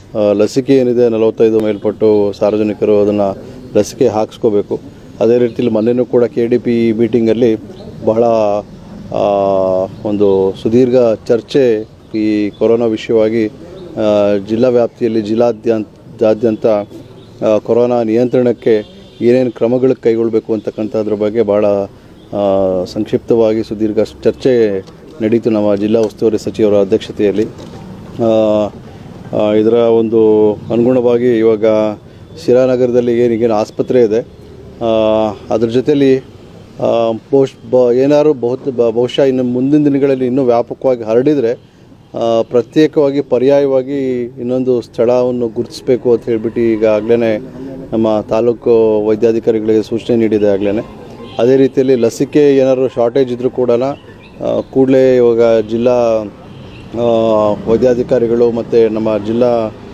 ಆ, ಲಸಿಕೆ ಏನಿದೆ ನಲವತ್ತೈದು ಮೇಲ್ಪಟ್ಟು ಸಾರ್ವಜನಿಕರು ಅದನ್ನು ಲಸಿಕೆ ಹಾಕಿಸ್ಕೋಬೇಕು ಅದೇ ರೀತಿಯಲ್ಲಿ ಮೊನ್ನೆನೂ ಕೂಡ ಕೆ ಡಿ ಪಿ ಮೀಟಿಂಗಲ್ಲಿ ಬಹಳ ಆ, ಒಂದು ಸುದೀರ್ಘ ಚರ್ಚೆ ಈ ಕೊರೋನಾ ವಿಷಯವಾಗಿ ಆ, ಜಿಲ್ಲಾ ವ್ಯಾಪ್ತಿಯಲ್ಲಿ ಜಿಲ್ಲಾದ್ಯಂತ ಆ, ಕೊರೋನಾ ನಿಯಂತ್ರಣಕ್ಕೆ ಏನೇನು ಕ್ರಮಗಳು ಕೈಗೊಳ್ಳಬೇಕು ಅಂತಕ್ಕಂಥದ್ರ ಬಗ್ಗೆ ಭಾಳ ಆ, ಸಂಕ್ಷಿಪ್ತವಾಗಿ ಸುದೀರ್ಘ ಚರ್ಚೆ ನಡೀತು ನಮ್ಮ ಜಿಲ್ಲಾ ಉಸ್ತುವಾರಿ ಸಚಿವರ ಅಧ್ಯಕ್ಷತೆಯಲ್ಲಿ ಆ, ಆ, ಇದರ ಒಂದು ಅನುಗುಣವಾಗಿ ಇವಾಗ ಶಿರಾನಗರದಲ್ಲಿ ಏನೀಗೇನು ಆಸ್ಪತ್ರೆ ಇದೆ ಆ, ಅದ್ರ ಜೊತೆಲಿ ಆ, ಬಹುಶ್ ಬ ಏನಾದ್ರು ಬಹುತ್ ಬ- ಬಹುಶಃ ಇನ್ನು ಮುಂದಿನ ದಿನಗಳಲ್ಲಿ ಇನ್ನೂ ವ್ಯಾಪಕವಾಗಿ ಹರಡಿದರೆ ಆ, ಪ್ರತ್ಯೇಕವಾಗಿ ಪರ್ಯಾಯವಾಗಿ ಇನ್ನೊಂದು ಸ್ಥಳವನ್ನು ಗುರುತಿಸಬೇಕು ಅಂತ ಹೇಳ್ಬಿಟ್ಟು ಈಗಾಗಲೇ ನಮ್ಮ ತಾಲೂಕು ವೈದ್ಯಾಧಿಕಾರಿಗಳಿಗೆ ಸೂಚನೆ ನೀಡಿದೆ ಆಗಲೇ ಅದೇ ರೀತಿಯಲ್ಲಿ ಲಸಿಕೆ ಏನಾದ್ರು ಶಾರ್ಟೇಜ್ ಇದ್ದರೂ ಕೂಡ ಕೂಡಲೇ ಇವಾಗ ಜಿಲ್ಲಾ ಆ, ವೈದ್ಯಾಧಿಕಾರಿಗಳು ಮತ್ತು ನಮ್ಮ ಜಿಲ್ಲಾ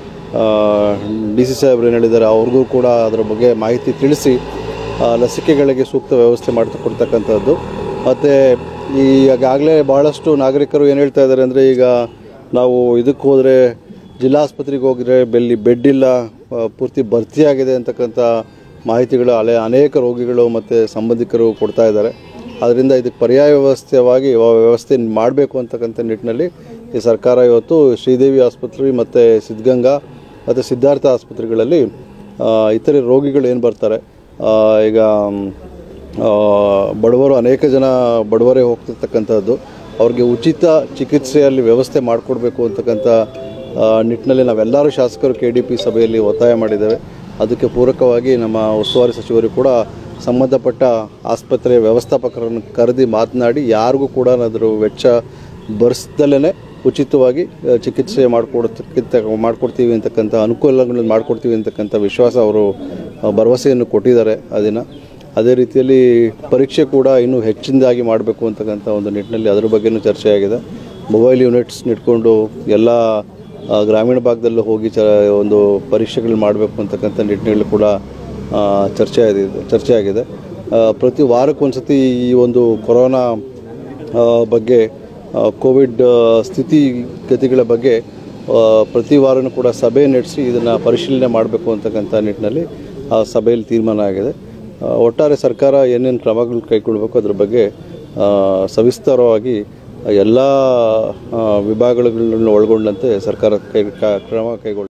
ಡಿ ಸಿ ಸಾಹೇಬ್ರು ಏನು ಹೇಳಿದ್ದಾರೆ ಅವ್ರಿಗೂ ಕೂಡ ಅದರ ಬಗ್ಗೆ ಮಾಹಿತಿ ತಿಳಿಸಿ ಆ, ಲಸಿಕೆಗಳಿಗೆ ಸೂಕ್ತ ವ್ಯವಸ್ಥೆ ಮಾಡಿಕೊಡ್ತಕ್ಕಂಥದ್ದು ಮತ್ತು ಈಗಾಗಲೇ ಭಾಳಷ್ಟು ನಾಗರಿಕರು ಏನು ಹೇಳ್ತಾ ಇದ್ದಾರೆ ಅಂದರೆ ಈಗ ನಾವು ಇದಕ್ಕೆ ಹೋದರೆ ಜಿಲ್ಲಾ ಆಸ್ಪತ್ರೆಗೆ ಹೋಗಿದ್ರೆ ಬೆಲ್ಲಿ ಬೆಡ್ ಇಲ್ಲ ಆ, ಪೂರ್ತಿ ಭರ್ತಿಯಾಗಿದೆ ಅಂತಕ್ಕಂಥ ಮಾಹಿತಿಗಳು ಅಲೆ ಅನೇಕ ರೋಗಿಗಳು ಮತ್ತು ಸಂಬಂಧಿಕರು ಕೊಡ್ತಾ ಇದ್ದಾರೆ ಅದರಿಂದ ಇದಕ್ಕೆ ಪರ್ಯಾಯ ವ್ಯವಸ್ಥೆವಾಗಿ ವ್ಯ- ವ್ಯವಸ್ಥೆ ಮಾಡಬೇಕು ಅಂತಕ್ಕಂಥ ನಿಟ್ಟಿನಲ್ಲಿ ಈ ಸರ್ಕಾರ ಇವತ್ತು ಶ್ರೀದೇವಿ ಆಸ್ಪತ್ರೆ ಮತ್ತು ಸಿದ್ಧಗಂಗಾ ಮತ್ತು ಸಿದ್ಧಾರ್ಥ ಆಸ್ಪತ್ರೆಗಳಲ್ಲಿ ಆ, ಇತರೆ ರೋಗಿಗಳು ಏನು ಬರ್ತಾರೆ ಆ, ಈಗ ಮ್, ಆ, ಬಡವರು ಅನೇಕ ಜನ ಬಡವರೇ ಹೋಗ್ತಿರ್ತಕ್ಕಂಥದ್ದು ಅವ್ರಿಗೆ ಉಚಿತ ಚಿಕಿತ್ಸೆಯಲ್ಲಿ ವ್ಯವಸ್ಥೆ ಮಾಡಿಕೊಡ್ಬೇಕು ಅಂತಕ್ಕಂಥ ಆ, ನಿಟ್ಟಿನಲ್ಲಿ ನಾವೆಲ್ಲರೂ ಶಾಸಕರು ಕೆ ಡಿ ಪಿ ಸಭೆಯಲ್ಲಿ ಒತ್ತಾಯ ಮಾಡಿದ್ದೇವೆ ಅದಕ್ಕೆ ಪೂರಕವಾಗಿ ನಮ್ಮ ಉಸ್ತುವಾರಿ ಸಚಿವರು ಕೂಡ ಸಂಬಂಧಪಟ್ಟ ಆಸ್ಪತ್ರೆಯ ವ್ಯವಸ್ಥಾಪಕರನ್ನು ಕರೆದಿ ಮಾತನಾಡಿ ಯಾರಿಗೂ ಕೂಡ ಅದರ ವೆಚ್ಚ ಭರಿಸ್ದಲೇ ಉಚಿತವಾಗಿ ಆ, ಚಿಕಿತ್ಸೆ ಮಾಡಿಕೊಡ್ತಕ್ಕಿಂತ ಮಾಡಿಕೊಡ್ತೀವಿ ಅಂತಕ್ಕಂಥ ಅನುಕೂಲಗಳನ್ನು ಮಾಡಿಕೊಡ್ತೀವಿ ಅಂತಕ್ಕಂಥ ವಿಶ್ವಾಸ ಅವರು ಆ, ಭರವಸೆಯನ್ನು ಕೊಟ್ಟಿದ್ದಾರೆ ಅದನ್ನು ಅದೇ ರೀತಿಯಲ್ಲಿ ಪರೀಕ್ಷೆ ಕೂಡ ಇನ್ನೂ ಹೆಚ್ಚಿನದಾಗಿ ಮಾಡಬೇಕು ಅಂತಕ್ಕಂಥ ಒಂದು ನಿಟ್ಟಿನಲ್ಲಿ ಅದರ ಬಗ್ಗೆನೂ ಚರ್ಚೆ ಆಗಿದೆ ಮೊಬೈಲ್ ಯೂನಿಟ್ಸ್ ಇಟ್ಕೊಂಡು ಎಲ್ಲ ಆ, ಗ್ರಾಮೀಣ ಭಾಗದಲ್ಲೂ ಹೋಗಿ ಚ ಒಂದು ಪರೀಕ್ಷೆಗಳು ಮಾಡಬೇಕು ಅಂತಕ್ಕಂಥ ನಿಟ್ಟಿನಲ್ಲಿ ಕೂಡ ಆ, ಚರ್ಚೆ ಆಗಿದೆ ಚರ್ಚೆ ಆಗಿದೆ ಆ, ಪ್ರತಿ ವಾರಕ್ಕೊಂದ್ಸತಿ ಈ ಒಂದು ಕೊರೋನಾ ಆ, ಬಗ್ಗೆ ಆ, ಕೋವಿಡ್ ಆ, ಸ್ಥಿತಿಗತಿಗಳ ಬಗ್ಗೆ ಆ, ಪ್ರತಿ ವಾರನೂ ಕೂಡ ಸಭೆ ನಡೆಸಿ ಇದನ್ನು ಪರಿಶೀಲನೆ ಮಾಡಬೇಕು ಅಂತಕ್ಕಂಥ ನಿಟ್ಟಿನಲ್ಲಿ ಆ ಸಭೆಯಲ್ಲಿ ತೀರ್ಮಾನ ಆಗಿದೆ ಆ, ಒಟ್ಟಾರೆ ಸರ್ಕಾರ ಏನೇನು ಕ್ರಮಗಳು ಕೈಗೊಳ್ಳಬೇಕು ಅದ್ರ ಬಗ್ಗೆ ಆ, ಸವಿಸ್ತಾರವಾಗಿ ಎಲ್ಲ ಆ, ವಿಭಾಗಗಳನ್ನು ಒಳಗೊಂಡಂತೆ ಸರ್ಕಾರ ಕೈ ಕ- ಕ್ರಮ ಕೈಗೊಳ್ಳ